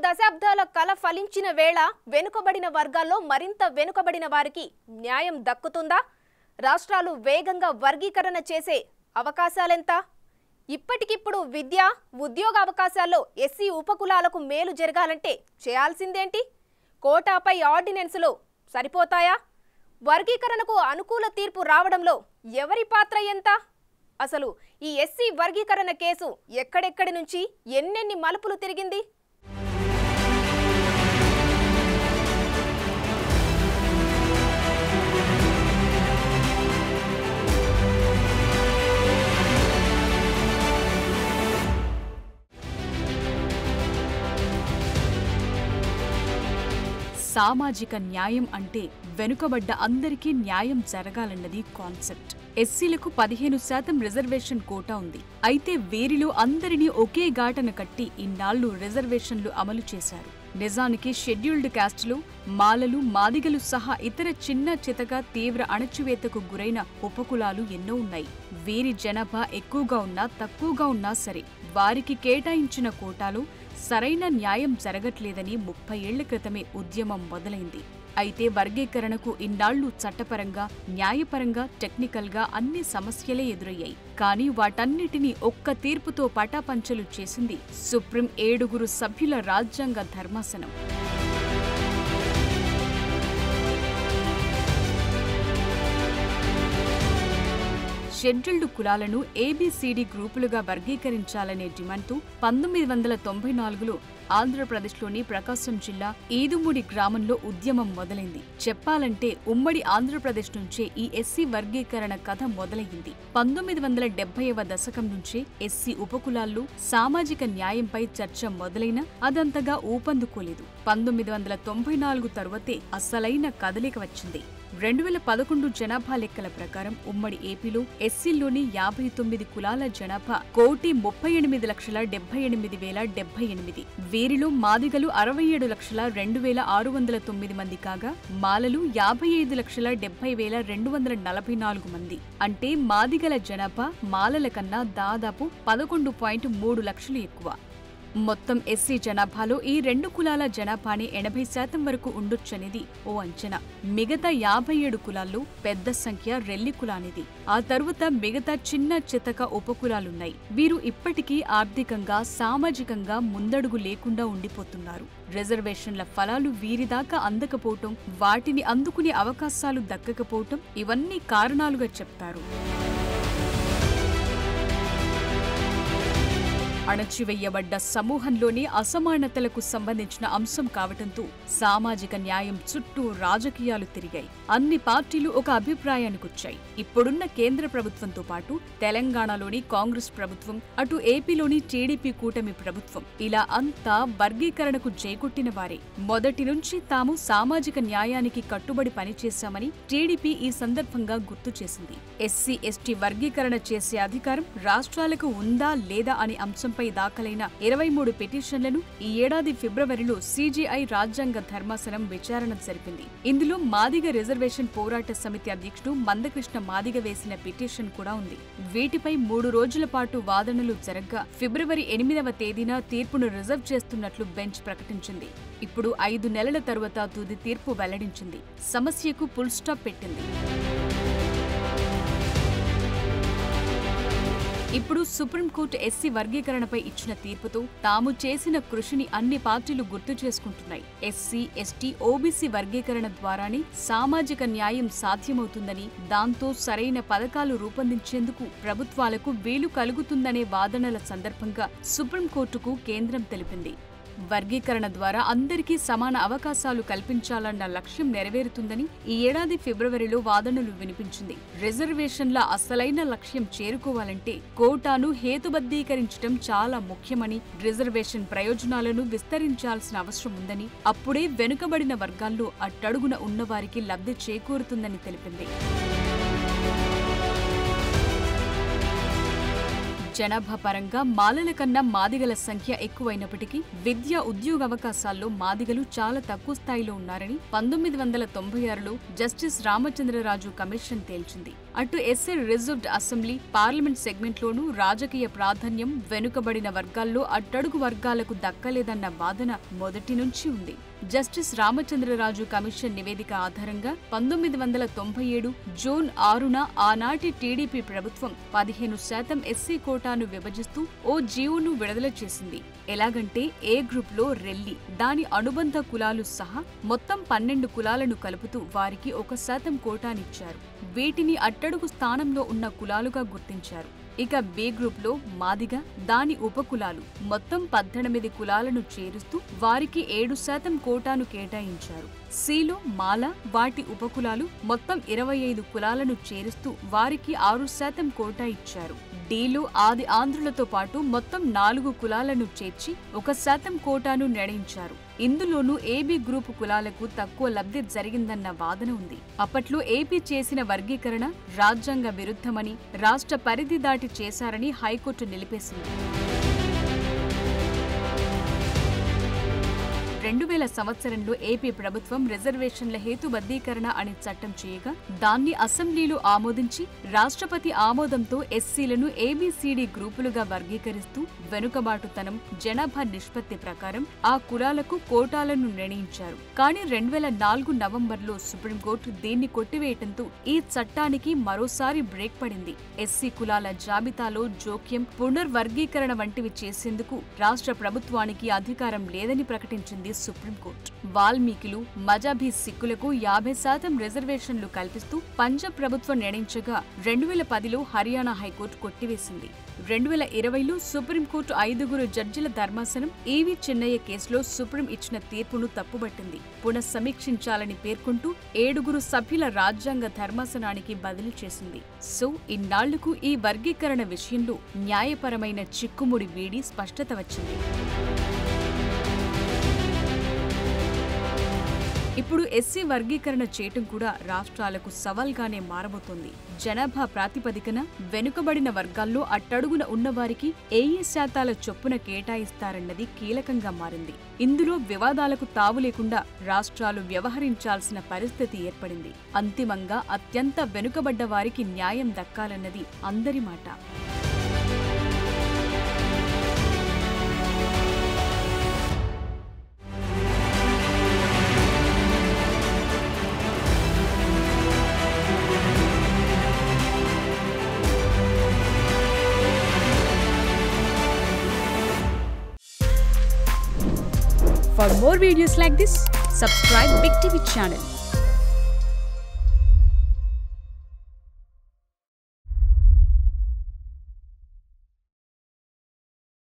దశాబ్దాల కల ఫలించిన వేళ వెనుకబడిన వర్గాల్లో మరింత వెనుకబడిన వారికి న్యాయం దక్కుతుందా రాష్ట్రాలు వేగంగా వర్గీకరణ చేసే అవకాశాలెంత ఇప్పటికిప్పుడు విద్య ఉద్యోగ అవకాశాల్లో ఎస్సీ ఉపకులాలకు మేలు జరగాలంటే చేయాల్సిందేంటి కోటాపై ఆర్డినెన్సులు సరిపోతాయా వర్గీకరణకు అనుకూల తీర్పు రావడంలో ఎవరి పాత్ర ఎంత అసలు ఈ ఎస్సీ వర్గీకరణ కేసు ఎక్కడెక్కడి నుంచి ఎన్నెన్ని మలుపులు తిరిగింది సామాజిక న్యాయం అంటే వెనుకబడ్డ అందరికీ న్యాయం జరగాలన్నది కాన్సెప్ట్ ఎస్సీలకు పదిహేను శాతం రిజర్వేషన్ కోటా ఉంది అయితే వీరిలో అందరినీ ఒకే ఘాటన కట్టి ఇన్నాళ్లు రిజర్వేషన్లు అమలు చేశారు నిజానికి షెడ్యూల్డ్ కాస్టులు మాలలు మాదిగలు సహా ఇతర చిన్న చితక తీవ్ర అణచివేతకు గురైన ఉపకులాలు ఎన్నో ఉన్నాయి వీరి జనాభా ఎక్కువగా ఉన్నా తక్కువగా ఉన్నా సరే వారికి కేటాయించిన కోటాలు సరైన న్యాయం జరగట్లేదని ముప్పై ఏళ్ల క్రితమే ఉద్యమం మొదలైంది అయితే వర్గీకరణకు ఇన్నాళ్లు చట్టపరంగా న్యాయపరంగా టెక్నికల్గా అన్ని సమస్యలే ఎదురయ్యాయి కానీ వాటన్నిటినీ ఒక్క తీర్పుతో పటాపంచలు చేసింది సుప్రీం ఏడుగురు సభ్యుల రాజ్యాంగ ధర్మాసనం షెడ్యూల్డ్ కులాలను ఏబిసిడి గ్రూపులుగా వర్గీకరించాలనే డిమాండ్తో పంతొమ్మిది వందల తొంభై నాలుగులో ఆంధ్రప్రదేశ్లోని ప్రకాశం జిల్లా ఈదుముడి గ్రామంలో ఉద్యమం మొదలైంది చెప్పాలంటే ఉమ్మడి ఆంధ్రప్రదేశ్ నుంచే ఈ ఎస్సీ వర్గీకరణ కథ మొదలయ్యింది పంతొమ్మిది వందల డెబ్బైవ దశకం నుంచే ఎస్సీ ఉపకులాల్లో సామాజిక న్యాయంపై చర్చ మొదలైన అదంతగా ఊపందుకోలేదు పంతొమ్మిది వందల తొంభై నాలుగు తరువాతే అస్సలైన కదలిక వచ్చింది రెండు వేల పదకొండు జనాభా లెక్కల ప్రకారం ఉమ్మడి ఏపీలో ఎస్సీల్లోని యాభై తొమ్మిది కులాల జనాభా కోటి ముప్పై ఎనిమిది లక్షల డెబ్బై ఎనిమిది వేల డెబ్బై ఎనిమిది వీరిలో మాదిగలు అరవై ఏడు లక్షల రెండు వేల ఆరు వందల తొమ్మిది మంది కాగా మాలలు యాభై ఐదు లక్షల డెబ్బై వేల రెండు వందల నలభై నాలుగు మంది అంటే మాదిగల జనాభా మాలల కన్నా దాదాపు పదకొండు పాయింట్ మూడు లక్షలు ఎక్కువ మొత్తం ఎస్సీ జనాభాలో ఈ రెండు కులాల జనాభాని ఎనభై శాతం వరకు ఉండొచ్చనేది ఓ అంచనా మిగతా యాభై ఏడు కులాల్లో పెద్ద సంఖ్య రెల్లి కులానిది ఆ తరువాత మిగతా చిన్న చితక ఉపకులాలున్నాయి వీరు ఇప్పటికీ ఆర్థికంగా సామాజికంగా ముందడుగు లేకుండా ఉండిపోతున్నారు రిజర్వేషన్ల ఫలాలు వీరిదాకా అందకపోవటం వాటిని అందుకునే అవకాశాలు దక్కకపోవటం ఇవన్నీ కారణాలుగా చెప్తారు అణచివేయబడ్డ సమూహంలోని అసమానతలకు సంబంధించిన అంశం కావటంతో సామాజిక న్యాయం చుట్టూ రాజకీయాలు తిరిగాయి అన్ని పార్టీలు ఒక అభిప్రాయానికొచ్చాయి ఇప్పుడున్న కేంద్ర ప్రభుత్వంతో పాటు తెలంగాణలోని కాంగ్రెస్ ప్రభుత్వం అటు ఏపీలోని టీడీపీ కూటమి ప్రభుత్వం ఇలా అంతా వర్గీకరణకు చేకొట్టిన వారే మొదటి నుంచి తాము సామాజిక న్యాయానికి కట్టుబడి పనిచేశామని టీడీపీ ఈ సందర్భంగా గుర్తు చేసింది ఎస్సీ ఎస్టీ వర్గీకరణ చేసే అధికారం రాష్ట్రాలకు ఉందా లేదా అనే అంశంపై దాఖలైన ఇరవై మూడు పిటిషన్లను ఈ ఏడాది ఫిబ్రవరిలో సీజీఐ రాజ్యాంగ ధర్మాసనం విచారణ జరిపింది ఇందులో మాదిగ రిజర్వేషన్ పోరాట సమితి అధ్యక్షుడు మందకృష్ణ మాదిగ వేసిన పిటిషన్ కూడా ఉంది వీటిపై మూడు రోజుల పాటు వాదనలు జరగ్గా ఫిబ్రవరి ఎనిమిదవ తేదీన తీర్పును రిజర్వ్ చేస్తున్నట్లు బెంచ్ ప్రకటించింది ఇప్పుడు ఐదు నెలల తరువాత తుది తీర్పు వెల్లడించింది సమస్యకు ఫుల్ స్టాప్ పెట్టింది ఇప్పుడు సుప్రీంకోర్టు ఎస్సీ వర్గీకరణపై ఇచ్చిన తీర్పుతో తాము చేసిన కృషిని అన్ని పార్టీలు గుర్తు చేసుకుంటున్నాయి ఎస్సీ ఎస్టీ ఓబీసీ వర్గీకరణ ద్వారానే సామాజిక న్యాయం సాధ్యమవుతుందని దాంతో సరైన పథకాలు రూపొందించేందుకు ప్రభుత్వాలకు వీలు కలుగుతుందనే వాదనల సందర్భంగా సుప్రీంకోర్టుకు కేంద్రం తెలిపింది వర్గీకరణ ద్వారా అందరికీ సమాన అవకాశాలు కల్పించాలన్న లక్ష్యం నెరవేరుతుందని ఈ ఏడాది ఫిబ్రవరిలో వాదనలు వినిపించింది రిజర్వేషన్ల అసలైన లక్ష్యం చేరుకోవాలంటే కోటాను హేతుబద్ధీకరించడం చాలా ముఖ్యమని రిజర్వేషన్ ప్రయోజనాలను విస్తరించాల్సిన అవసరం ఉందని అప్పుడే వెనుకబడిన వర్గాల్లో అట్టడుగున ఉన్నవారికి లబ్ధి చేకూరుతుందని తెలిపింది జనాభా పరంగా మాలల కన్నా మాదిగల సంఖ్య ఎక్కువైనప్పటికీ విద్య ఉద్యోగ అవకాశాల్లో మాదిగలు చాలా తక్కువ స్థాయిలో ఉన్నారని పంతొమ్మిది వందల తొంభై ఆరులో జస్టిస్ రామచంద్రరాజు కమిషన్ తేల్చింది అటు ఎస్సీ రిజర్వ్డ్ అసెంబ్లీ పార్లమెంట్ సెగ్మెంట్లోనూ రాజకీయ ప్రాధాన్యం వెనుకబడిన వర్గాల్లో అట్టడుగు వర్గాలకు దక్కలేదన్న వాదన మొదటి నుంచి ఉంది జస్టిస్ రామచంద్రరాజు కమిషన్ నివేదిక ఆధారంగా పంతొమ్మిది వందల తొంభై ఏడు జూన్ ఆరున ఆనాటి టీడీపీ ప్రభుత్వం పదిహేను శాతం ఎస్సీ కోటాను విభజిస్తూ ఓ జీవోను విడుదల చేసింది ఎలాగంటే ఏ గ్రూప్ లో రెల్లి దాని అనుబంధ కులాలు సహా మొత్తం పన్నెండు కులాలను కలుపుతూ వారికి ఒక శాతం కోటానిచ్చారు వీటిని అట్టడుగు స్థానంలో ఉన్న కులాలుగా గుర్తించారు ఇక బి గ్రూప్ లో మాదిగ దాని ఉపకులాలు మొత్తం పద్దెనిమిది కులాలను చేరుస్తూ వారికి ఏడు శాతం కోటాను కేటాయించారు సిలో మాల వాటి ఉపకులాలు మొత్తం ఇరవై ఐదు కులాలను చేరుస్తూ వారికి ఆరు శాతం కోటా ఇచ్చారు డీలో ఆది ఆంధ్రులతో పాటు మొత్తం నాలుగు కులాలను చేర్చి ఒక శాతం కోటాను నిర్ణయించారు ఇందులోనూ ఏబీ గ్రూపు కులాలకు తక్కువ లబ్ధి జరిగిందన్న వాదన ఉంది అప్పట్లో ఏపీ చేసిన వర్గీకరణ రాజ్యాంగ విరుద్ధమని రాష్ట్ర పరిధి దాటి చేశారని హైకోర్టు నిలిపేసింది రెండు వేల సంవత్సరంలో ఏపీ ప్రభుత్వం రిజర్వేషన్ల హేతుబద్ధీకరణ అనే చట్టం చేయగా దాన్ని అసెంబ్లీలో ఆమోదించి రాష్ట్రపతి ఆమోదంతో ఎస్సీలను ఏబీసీడీ గ్రూపులుగా వర్గీకరిస్తూ వెనుకబాటుతనం జనాభా నిష్పత్తి ప్రకారం ఆ కులాలకు కోటాలను నిర్ణయించారు కానీ రెండు వేల నాలుగు నవంబర్లో సుప్రీంకోర్టు దీన్ని కొట్టివేయటంతో ఈ చట్టానికి మరోసారి బ్రేక్ పడింది ఎస్సీ కులాల జాబితాలో జోక్యం పునర్వర్గీకరణ వంటివి చేసేందుకు రాష్ట్ర ప్రభుత్వానికి అధికారం లేదని ప్రకటించింది సుప్రీంకోర్టు వాల్మీకిలు మజాబీ సిక్కులకు యాభై శాతం రిజర్వేషన్లు కల్పిస్తూ పంజాబ్ ప్రభుత్వం నిర్ణయించగా రెండు వేల పదిలో హర్యానా హైకోర్టు కొట్టివేసింది రెండు వేల ఇరవైలో సుప్రీంకోర్టు ఐదుగురు జడ్జిల ధర్మాసనం ఈవి చిన్నయ్య కేసులో సుప్రీం ఇచ్చిన తీర్పును తప్పుబట్టింది పునఃసమీక్షించాలని పేర్కొంటూ ఏడుగురు సభ్యుల రాజ్యాంగ ధర్మాసనానికి బదిలీ చేసింది సో ఇన్నాళ్లకు ఈ వర్గీకరణ విషయంలో న్యాయపరమైన చిక్కుముడి వీడి స్పష్టత వచ్చింది ఇప్పుడు ఎస్సీ వర్గీకరణ చేయటం కూడా రాష్ట్రాలకు సవాల్గానే మారబోతోంది జనాభా ప్రాతిపదికన వెనుకబడిన వర్గాల్లో అట్టడుగున ఉన్నవారికి ఏఏ శాతాల చొప్పున కేటాయిస్తారన్నది కీలకంగా మారింది ఇందులో వివాదాలకు తావు లేకుండా రాష్ట్రాలు వ్యవహరించాల్సిన పరిస్థితి ఏర్పడింది అంతిమంగా అత్యంత వెనుకబడ్డ వారికి న్యాయం దక్కాలన్నది అందరి మాట For more videos like this, subscribe Big TV channel